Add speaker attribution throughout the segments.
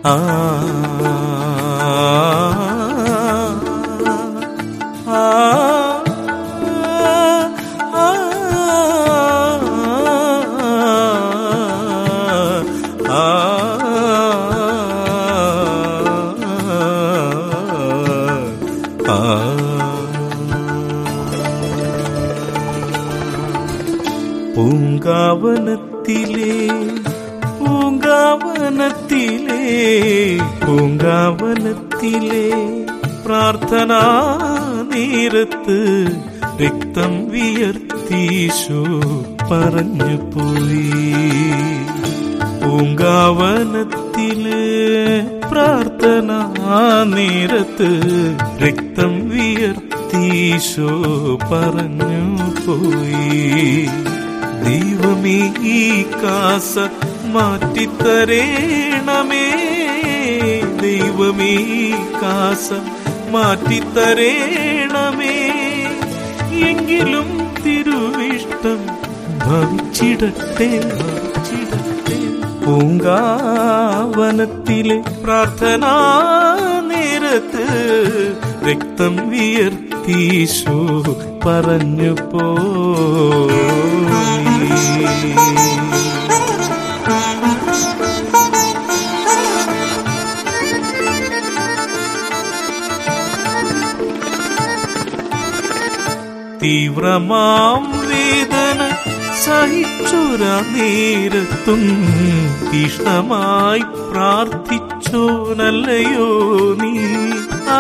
Speaker 1: ആ ആ പൂങ്കാവനത്തിലെ പൂങ്കാവനത്തിലെ പൂങ്കാവനത്തിലെ പ്രാർത്ഥനാ നേരത്ത് രക്തം വിയർത്തീശു പറഞ്ഞു പോയി പൂങ്കാവനത്തില് പ്രാർത്ഥനാ നേരത്ത് രക്തം വിയർത്തീശോ പറഞ്ഞു പോയി ദൈവമേ ഈ കാസ മാറ്റിത്തരേണമേ ദൈവമേ ഈ കാസ മാറ്റിത്തരേണമേ എങ്കിലും തിരുവിഷ്ടം ഭവിച്ചിടട്ടെ ഭവിച്ചിടട്ടെ പൂങ്കാവനത്തിലെ പ്രാർത്ഥനാ നേരത്ത് രക്തം വിയർത്തീശോ പറഞ്ഞു പോയി തീവ്രമാം വേദന സഹിച്ചൊര നേരത്തും തീഷ്ണമായി പ്രാർത്ഥിച്ചോനല്ലയോ നീ ആ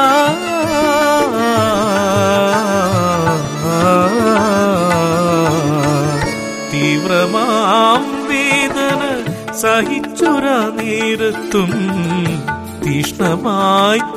Speaker 1: തീവ്രമാം വേദന സഹിച്ചൊര നേരത്തും തീഷ്ണമായി